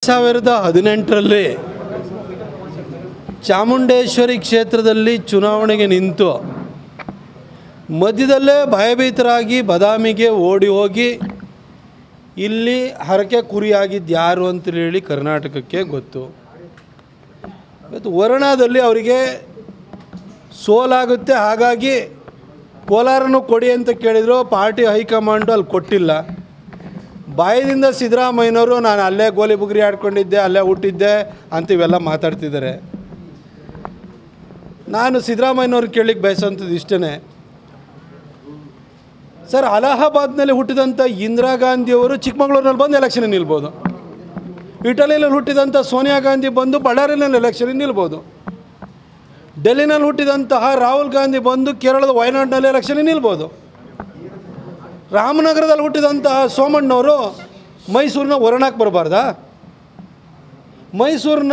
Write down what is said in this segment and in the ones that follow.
ಸಾವಿರದ ಹದಿನೆಂಟರಲ್ಲಿ ಚಾಮುಂಡೇಶ್ವರಿ ಕ್ಷೇತ್ರದಲ್ಲಿ ಚುನಾವಣೆಗೆ ನಿಂತು ಮಧ್ಯದಲ್ಲೇ ಭಯಭೀತರಾಗಿ ಬದಾಮಿಗೆ ಓಡಿ ಹೋಗಿ ಇಲ್ಲಿ ಹರಕೆ ಕುರಿಯಾಗಿದ್ದು ಯಾರು ಅಂತೇಳಿ ಕರ್ನಾಟಕಕ್ಕೆ ಗೊತ್ತು ಇವತ್ತು ವರುಣಾದಲ್ಲಿ ಅವರಿಗೆ ಸೋಲಾಗುತ್ತೆ ಹಾಗಾಗಿ ಕೋಲಾರನು ಕೊಡಿ ಅಂತ ಕೇಳಿದ್ರು ಪಾರ್ಟಿ ಹೈಕಮಾಂಡು ಅಲ್ಲಿ ಕೊಟ್ಟಿಲ್ಲ ಬಾಯದಿಂದ ಸಿದ್ದರಾಮಯ್ಯನವರು ನಾನು ಅಲ್ಲೇ ಗೋಲಿ ಬುಗ್ರಿ ಆಡ್ಕೊಂಡಿದ್ದೆ ಅಲ್ಲೇ ಹುಟ್ಟಿದ್ದೆ ಅಂತ ಇವೆಲ್ಲ ಮಾತಾಡ್ತಿದ್ದಾರೆ ನಾನು ಸಿದ್ದರಾಮಯ್ಯನವ್ರು ಕೇಳಲಿಕ್ಕೆ ಬಯಸೋಂಥದ್ದು ಇಷ್ಟೇ ಸರ್ ಅಲಹಾಬಾದ್ನಲ್ಲಿ ಹುಟ್ಟಿದಂಥ ಇಂದಿರಾ ಗಾಂಧಿಯವರು ಚಿಕ್ಕಮಗಳೂರಿನಲ್ಲಿ ಬಂದು ಎಲೆಕ್ಷನ್ ನಿಲ್ಬೋದು ಇಟಲಿಯಲ್ಲಿ ಹುಟ್ಟಿದಂಥ ಸೋನಿಯಾ ಗಾಂಧಿ ಬಂದು ಬಳ್ಳಾರಿನಲ್ಲಿ ಎಲೆಕ್ಷನ್ ನಿಲ್ಬೋದು ಡೆಲ್ಲಿನಲ್ಲಿ ಹುಟ್ಟಿದಂತಹ ರಾಹುಲ್ ಗಾಂಧಿ ಬಂದು ಕೇರಳದ ವಯನಾಡ್ನಲ್ಲಿ ಎಲೆಕ್ಷನ್ ನಿಲ್ಬೋದು ರಾಮನಗರದಲ್ಲಿ ಹುಟ್ಟಿದಂತಹ ಸೋಮಣ್ಣವರು ಮೈಸೂರಿನ ವರುಣಕ್ಕೆ ಬರಬಾರ್ದಾ ಮೈಸೂರಿನ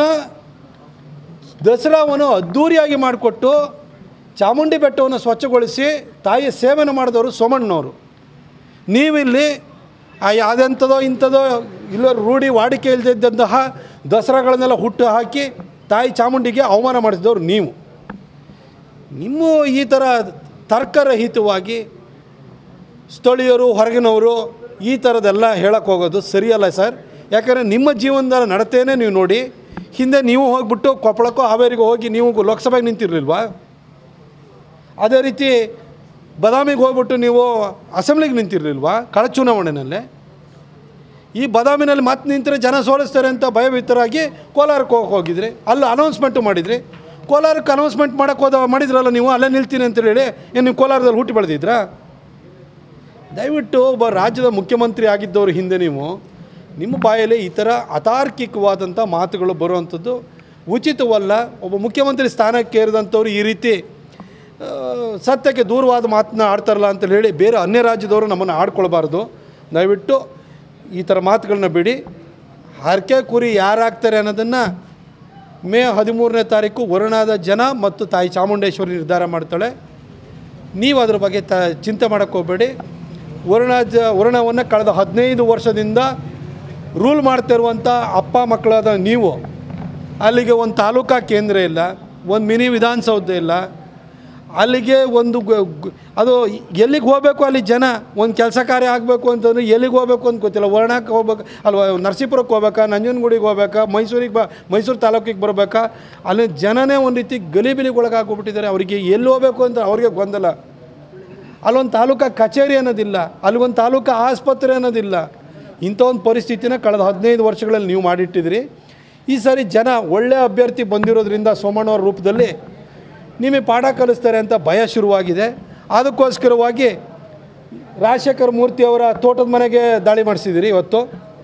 ದಸರಾವನ್ನು ಅದ್ಧೂರಿಯಾಗಿ ಮಾಡಿಕೊಟ್ಟು ಚಾಮುಂಡಿ ಬೆಟ್ಟವನ್ನು ಸ್ವಚ್ಛಗೊಳಿಸಿ ತಾಯಿಯ ಸೇವೆಯನ್ನು ಮಾಡಿದವರು ಸೋಮಣ್ಣನವರು ನೀವಿಲ್ಲಿ ಆ ಯಾವುದೆಂಥದೋ ಇಂಥದೋ ಇಲ್ಲ ರೂಢಿ ವಾಡಿಕೆ ಇಲ್ಲದಿದ್ದಂತಹ ದಸರಾಗಳನ್ನೆಲ್ಲ ಹುಟ್ಟು ಹಾಕಿ ತಾಯಿ ಚಾಮುಂಡಿಗೆ ಅವಮಾನ ಮಾಡಿಸಿದವರು ನೀವು ನಿಮ್ಮ ಈ ಥರ ತರ್ಕರಹಿತವಾಗಿ ಸ್ಥಳೀಯರು ಹೊರಗಿನವರು ಈ ಥರದ್ದೆಲ್ಲ ಹೇಳಕ್ಕೆ ಹೋಗೋದು ಸರಿಯಲ್ಲ ಸರ್ ಯಾಕಂದರೆ ನಿಮ್ಮ ಜೀವನದ ನಡತೆಯೇ ನೀವು ನೋಡಿ ಹಿಂದೆ ನೀವು ಹೋಗ್ಬಿಟ್ಟು ಕೊಪ್ಪಳಕ್ಕೋ ಹಾವೇರಿಗೋ ಹೋಗಿ ನೀವು ಲೋಕಸಭೆಗೆ ನಿಂತಿರಲಿಲ್ವಾ ಅದೇ ರೀತಿ ಬದಾಮಿಗೆ ಹೋಗ್ಬಿಟ್ಟು ನೀವು ಅಸೆಂಬ್ಲಿಗೆ ನಿಂತಿರಲಿಲ್ವಾ ಕಳೆದ ಚುನಾವಣೆಯಲ್ಲೇ ಈ ಬದಾಮಿನಲ್ಲಿ ಮತ್ತೆ ನಿಂತರೆ ಜನ ಸೋಲಿಸ್ತಾರೆ ಅಂತ ಭಯಭೀತರಾಗಿ ಕೋಲಾರಕ್ಕೆ ಹೋಗಿ ಹೋಗಿದ್ರಿ ಅಲ್ಲಿ ಅನೌನ್ಸ್ಮೆಂಟು ಮಾಡಿದ್ರಿ ಕೋಲಾರಕ್ಕೆ ಅನೌನ್ಸ್ಮೆಂಟ್ ಮಾಡೋಕ್ಕೆ ಹೋದ ಮಾಡಿದ್ರಲ್ಲ ನೀವು ಅಲ್ಲೇ ನಿಲ್ತೀನಿ ಅಂತ ಹೇಳಿ ಏನು ನೀವು ಕೋಲಾರದಲ್ಲಿ ಹುಟ್ಟಿ ಬೆಳೆದಿದ್ರಾ ದಯವಿಟ್ಟು ಒಬ್ಬ ರಾಜ್ಯದ ಮುಖ್ಯಮಂತ್ರಿ ಆಗಿದ್ದವರು ಹಿಂದೆ ನೀವು ನಿಮ್ಮ ಬಾಯಲ್ಲಿ ಈ ಥರ ಅತಾರ್ಕಿಕವಾದಂಥ ಮಾತುಗಳು ಬರುವಂಥದ್ದು ಉಚಿತವಲ್ಲ ಒಬ್ಬ ಮುಖ್ಯಮಂತ್ರಿ ಸ್ಥಾನಕ್ಕೆ ಏರಿದಂಥವ್ರು ಈ ರೀತಿ ಆ, ಸತ್ಯಕ್ಕೆ ದೂರವಾದ ಮಾತನ್ನ ಆಡ್ತಾರಲ್ಲ ಅಂತ ಹೇಳಿ ಬೇರೆ ಅನ್ಯ ರಾಜ್ಯದವರು ನಮ್ಮನ್ನು ಆಡ್ಕೊಳ್ಬಾರ್ದು ದಯವಿಟ್ಟು ಈ ಥರ ಮಾತುಗಳನ್ನ ಬಿಡಿ ಹರಕೆ ಕುರಿ ಯಾರಾಗ್ತಾರೆ ಅನ್ನೋದನ್ನು ಮೇ ಹದಿಮೂರನೇ ತಾರೀಕು ವರುಣಾದ ಜನ ಮತ್ತು ತಾಯಿ ಚಾಮುಂಡೇಶ್ವರಿ ನಿರ್ಧಾರ ಮಾಡ್ತಾಳೆ ನೀವು ಅದ್ರ ಬಗ್ಗೆ ತ ಚಿಂತೆ ಮಾಡೋಕ್ಕೆ ಹೋಗಬೇಡಿ ವರುಣ ಜ ವರುಣವನ್ನು ಕಳೆದ ಹದಿನೈದು ವರ್ಷದಿಂದ ರೂಲ್ ಮಾಡ್ತಿರುವಂಥ ಅಪ್ಪ ಮಕ್ಕಳಾದ ನೀವು ಅಲ್ಲಿಗೆ ಒಂದು ತಾಲೂಕಾ ಕೇಂದ್ರ ಇಲ್ಲ ಒಂದು ಮಿನಿ ವಿಧಾನಸೌಧ ಇಲ್ಲ ಅಲ್ಲಿಗೆ ಒಂದು ಗ- ಗ- ಅದು ಎಲ್ಲಿಗೆ ಹೋಗಬೇಕು ಅಲ್ಲಿ ಜನ ಒಂದು ಕೆಲಸ ಕಾರ್ಯ ಆಗಬೇಕು ಅಂತಂದ್ರೆ ಎಲ್ಲಿಗೆ ಹೋಗಬೇಕು ಅಂತ ಗೊತ್ತಿಲ್ಲ ವರ್ಣಕ್ಕೆ ಹೋಗ್ಬೇಕು ಅಲ್ವಾ ನರಸೀಪುರಕ್ಕೆ ಹೋಗ್ಬೇಕಾ ನಂಜನಗೂಡಿಗೆ ಹೋಗ್ಬೇಕಾ ಮೈಸೂರಿಗೆ ಬ ಮೈಸೂರು ತಾಲೂಕಿಗೆ ಬರಬೇಕಾ ಅಲ್ಲಿ ಜನನೇ ಒಂದು ರೀತಿ ಗಲಿಬಿಲಿಗೆ ಒಳಗಾಗ್ಬಿಟ್ಟಿದ್ದಾರೆ ಅವರಿಗೆ ಎಲ್ಲಿ ಹೋಗಬೇಕು ಅಂತ ಅವ್ರಿಗೆ ಗೊಂದಲ ಅಲ್ಲೊಂದು ತಾಲೂಕಾ ಕಚೇರಿ ಅನ್ನೋದಿಲ್ಲ ಅಲ್ಲಿಗೊಂದು ತಾಲೂಕಾ ಆಸ್ಪತ್ರೆ ಅನ್ನೋದಿಲ್ಲ ಇಂಥ ಒಂದು ಪರಿಸ್ಥಿತಿನ ಕಳೆದ ಹದಿನೈದು ವರ್ಷಗಳಲ್ಲಿ ನೀವು ಮಾಡಿಟ್ಟಿದ್ರಿ ಈ ಸಾರಿ ಜನ ಒಳ್ಳೆಯ ಅಭ್ಯರ್ಥಿ ಬಂದಿರೋದ್ರಿಂದ ಸೋಮಣ್ಣವ್ರ ರೂಪದಲ್ಲಿ ನಿಮಗೆ ಪಾಠ ಕಲಿಸ್ತಾರೆ ಅಂತ ಭಯ ಶುರುವಾಗಿದೆ ಅದಕ್ಕೋಸ್ಕರವಾಗಿ ರಾಜಶೇಖರ ಮೂರ್ತಿಯವರ ತೋಟದ ಮನೆಗೆ ದಾಳಿ ಮಾಡಿಸಿದಿರಿ ಇವತ್ತು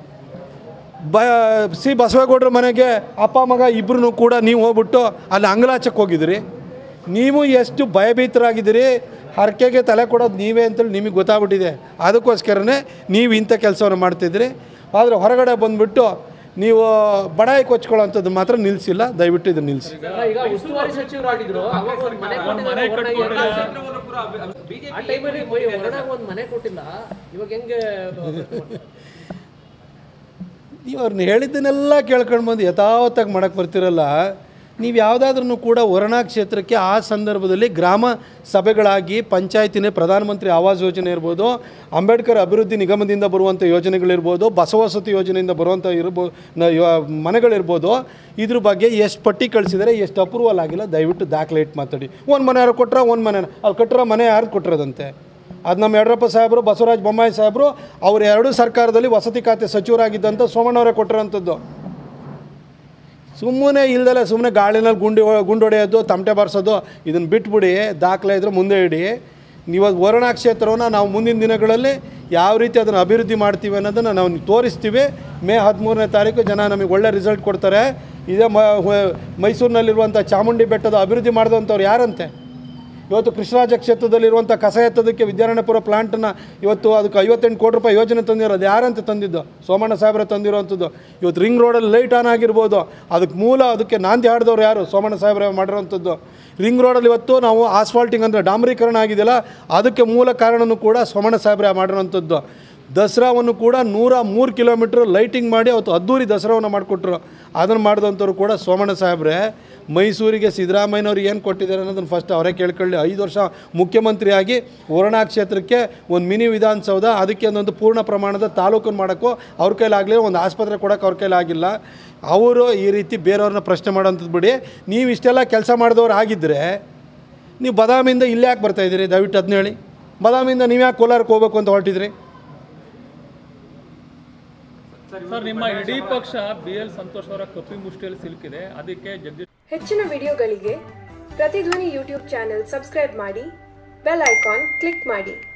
ಬ ಸಿ ಬಸವೇಗೌಡರ ಮನೆಗೆ ಅಪ್ಪ ಮಗ ಇಬ್ಬರೂ ಕೂಡ ನೀವು ಹೋಗ್ಬಿಟ್ಟು ಅಲ್ಲಿ ಅಂಗಲಾಚಕ್ಕೆ ಹೋಗಿದ್ರಿ ನೀವು ಎಷ್ಟು ಭಯಭೀತರಾಗಿದ್ದೀರಿ ಹರಕೆಗೆ ತಲೆ ಕೊಡೋದು ನೀವೇ ಅಂತೇಳಿ ನಿಮಗೆ ಗೊತ್ತಾಗ್ಬಿಟ್ಟಿದೆ ಅದಕ್ಕೋಸ್ಕರನೇ ನೀವು ಇಂಥ ಕೆಲಸವನ್ನು ಮಾಡ್ತಿದ್ರಿ ಆದರೆ ಹೊರಗಡೆ ಬಂದುಬಿಟ್ಟು ನೀವು ಬಡಾಯಿ ಕೊಚ್ಕೊಳ್ಳೋಂಥದ್ದು ಮಾತ್ರ ನಿಲ್ಲಿಸಿಲ್ಲ ದಯವಿಟ್ಟು ಇದು ನಿಲ್ಲಿಸಿ ಈಗ ಉಸ್ತುವಾರಿ ಸಚಿವರಾಗಿದ್ರು ಅವಾಗ ಒಂದ್ ಮನೆ ಕೊಟ್ಟಿದ್ದಾರೆ ವರುಣಗೆ. ಆ ಟೈಮಲ್ಲಿ ವರ್ಣಾಗ ಒಂದ್ ಮನೆ ಕೊಟ್ಟಿಲ್ಲ ಇವಾಗ ಹೆಂಗೆ ನೀವು ಅವ್ರನ್ನ ಹೇಳಿದ್ದನ್ನೆಲ್ಲ ಕೇಳ್ಕೊಂಡು ಬಂದು ಯಥಾವತ್ತಾಗಿ ಮಾಡಕ್ಕೆ ಬರ್ತಿರಲ್ಲ ನೀವು ಯಾವುದಾದ್ರೂ ಕೂಡ ವರುಣಾ ಕ್ಷೇತ್ರಕ್ಕೆ ಆ ಸಂದರ್ಭದಲ್ಲಿ ಗ್ರಾಮ ಸಭೆಗಳಾಗಿ ಪಂಚಾಯತಿನೇ ಪ್ರಧಾನಮಂತ್ರಿ ಆವಾಸ್ ಯೋಜನೆ ಇರ್ಬೋದು ಅಂಬೇಡ್ಕರ್ ಅಭಿವೃದ್ಧಿ ನಿಗಮದಿಂದ ಬರುವಂಥ ಯೋಜನೆಗಳಿರ್ಬೋದು ಬಸವಸತಿ ಯೋಜನೆಯಿಂದ ಬರುವಂಥ ಇರ್ಬೋದು ನ- ಯೋ- ಮನೆಗಳಿರ್ಬೋದು ಇದ್ರ ಬಗ್ಗೆ ಎಷ್ಟು ಪಟ್ಟಿ ಕಳಿಸಿದರೆ ಎಷ್ಟು ಅಪ್ರೂವಲ್ ಆಗಿಲ್ಲ ದಯವಿಟ್ಟು ದಾಖಲೆ ಇಟ್ಟು ಮಾತಾಡಿ ಒಂದು ಮನೆ ಯಾರು ಕೊಟ್ರ ಒಂದು ಮನೆ ಅಲ್ಲಿ ಕಟ್ಟಿರೋ ಮನೆ ಯಾರು ಕೊಟ್ಟಿರೋದಂತೆ ಅದು ನಮ್ಮ ಯಡಿಯೂರಪ್ಪ ಸಾಹೇಬರು ಬಸವರಾಜ ಬೊಮ್ಮಾಯಿ ಸಾಹೇಬರು ಅವರು ಎರಡೂ ಸರ್ಕಾರದಲ್ಲಿ ವಸತಿ ಖಾತೆ ಸಚಿವರಾಗಿದ್ದಂಥ ಸೋಮಣ್ಣವರೇ ಕೊಟ್ಟಿರೋಂಥದ್ದು ಸುಮ್ಮನೆ ಇಲ್ದಲೆ ಸುಮ್ಮನೆ ಗಾಳಿನಲ್ಲಿ ಗುಂಡಿ ಹೊ- ಗುಂಡು ಹೊಡೆಯೋದು ತಮಟೆ ಬಾರಿಸೋದು ಇದನ್ನು ಬಿಟ್ಬಿಡಿ ದಾಖಲೆ ಇದ್ರೆ ಮುಂದೆ ಇಡಿ ನೀವು ಅದು ವರುಣಾ ಕ್ಷೇತ್ರವನ್ನು ನಾವು ಮುಂದಿನ ದಿನಗಳಲ್ಲಿ ಯಾವ ರೀತಿ ಅದನ್ನು ಅಭಿವೃದ್ಧಿ ಮಾಡ್ತೀವಿ ಅನ್ನೋದನ್ನು ನಾವು ತೋರಿಸ್ತೀವಿ ಮೇ ಹದಿಮೂರನೇ ತಾರೀಕು ಜನ ನಮಗೆ ಒಳ್ಳೆ ರಿಸಲ್ಟ್ ಕೊಡ್ತಾರೆ ಇದೇ ಮ ಹೊ- ಮೈಸೂರಿನಲ್ಲಿರುವಂಥ ಚಾಮುಂಡಿ ಬೆಟ್ಟದ ಅಭಿವೃದ್ಧಿ ಮಾಡಿದಂಥವ್ರು ಯಾರಂತೆ ಇವತ್ತು ಕೃಷ್ಣರಾಜ ಕ್ಷೇತ್ರದಲ್ಲಿರುವಂಥ ಕಸ ಎತ್ತೋದಕ್ಕೆ ವಿದ್ಯಾರಣ್ಯಪುರ ಪ್ಲಾಂಟನ್ನು ಇವತ್ತು ಅದಕ್ಕೆ ಐವತ್ತೆಂಟು ಕೋಟಿ ರೂಪಾಯಿ ಯೋಜನೆ ತಂದಿರೋದು ಯಾರಂತ ತಂದಿದ್ದು ಸೋಮಣ್ಣ ಸಾಹೇಬ್ರೆ ತಂದಿರೋವಂಥದ್ದು ಇವತ್ತು ರಿಂಗ್ ರೋಡಲ್ಲಿ ಲೈಟ್ ಆನ್ ಆಗಿರ್ಬೋದು ಅದಕ್ಕೆ ಮೂಲ ಅದಕ್ಕೆ ನಾಂದಿ ಹಾಡಿದವ್ರು ಯಾರು ಸೋಮಣ್ಣ ಸಾಹೇಬ್ರೆ ಮಾಡಿರೋವಂಥದ್ದು ರಿಂಗ್ ರೋಡಲ್ಲಿ ಇವತ್ತು ನಾವು ಆಸ್ಫಾಲ್ಟಿಂಗ್ ಅಂದರೆ ಡಾಂಬರೀಕರಣ ಆಗಿದೆಯಲ್ಲ ಅದಕ್ಕೆ ಮೂಲ ಕಾರಣನೂ ಕೂಡ ಸೋಮಣ್ಣ ಸಾಹೇಬ್ರೆ ಮಾಡಿರೋವಂಥದ್ದು ದಸರಾವನ್ನು ಕೂಡ ನೂರ ಮೂರು ಕಿಲೋಮೀಟ್ರ್ ಲೈಟಿಂಗ್ ಮಾಡಿ ಅವತ್ತು ಅದ್ದೂರಿ ದಸರಾವನ್ನು ಮಾಡಿಕೊಟ್ರು ಅದನ್ನು ಮಾಡಿದಂಥವ್ರು ಕೂಡ ಸೋಮಣ್ಣ ಸಾಹೇಬ್ರೆ ಮೈಸೂರಿಗೆ ಸಿದ್ದರಾಮಯ್ಯನವ್ರು ಏನು ಕೊಟ್ಟಿದ್ದಾರೆ ಅನ್ನೋದನ್ನು ಫಸ್ಟ್ ಅವರೇ ಕೇಳ್ಕೊಳ್ಳಿ ಐದು ವರ್ಷ ಮುಖ್ಯಮಂತ್ರಿಯಾಗಿ ವರುಣಾ ಕ್ಷೇತ್ರಕ್ಕೆ ಒಂದು ಮಿನಿ ವಿಧಾನಸೌಧ ಅದಕ್ಕೆ ಒಂದೊಂದು ಪೂರ್ಣ ಪ್ರಮಾಣದ ತಾಲೂಕನ್ನು ಮಾಡೋಕ್ಕೂ ಅವ್ರ ಕೈಲಾಗಲಿಲ್ಲ ಒಂದು ಆಸ್ಪತ್ರೆ ಕೊಡೋಕೆ ಅವ್ರ ಕೈಲಾಗಿಲ್ಲ ಅವರು ಈ ರೀತಿ ಬೇರೆಯವ್ರನ್ನ ಪ್ರಶ್ನೆ ಮಾಡೋಂಥದ್ದು ಬಿಡಿ ನೀವು ಇಷ್ಟೆಲ್ಲ ಕೆಲಸ ಮಾಡಿದವ್ರು ಆಗಿದ್ದರೆ ನೀವು ಬದಾಮಿಯಿಂದ ಇಲ್ಲೇ ಯಾಕೆ ಬರ್ತಾಯಿದ್ದೀರಿ ದಯವಿಟ್ಟು ಅದನ್ನ ಹೇಳಿ ಬದಾಮಿಯಿಂದ ನೀವು ಯಾಕೆ ಕೋಲಾರಕ್ಕೆ ಹೋಗ್ಬೇಕು ಅಂತ ಹೊರಟಿದ್ರಿ ಸರ್ ನಿಮ್ಮ ಇಡೀ ಪಕ್ಷ ಬಿ ಎಲ್ ಸಂತೋಷ್ ಅವರ ಕಪ್ಪಿ ಮುಷ್ಟಿಯಲ್ಲಿ ಸಿಲುಕಿದೆ ಅದಕ್ಕೆ ಜಗದೀಶ್ ಹೆಚ್ಚಿನ ವಿಡಿಯೋಗಳಿಗೆ ಪ್ರತಿಧ್ವನಿ ಯೂಟ್ಯೂಬ್ ಚಾನೆಲ್ ಸಬ್ಸ್ಕ್ರೈಬ್ ಮಾಡಿ ಬೆಲ್ ಐಕಾನ್ ಕ್ಲಿಕ್ ಮಾಡಿ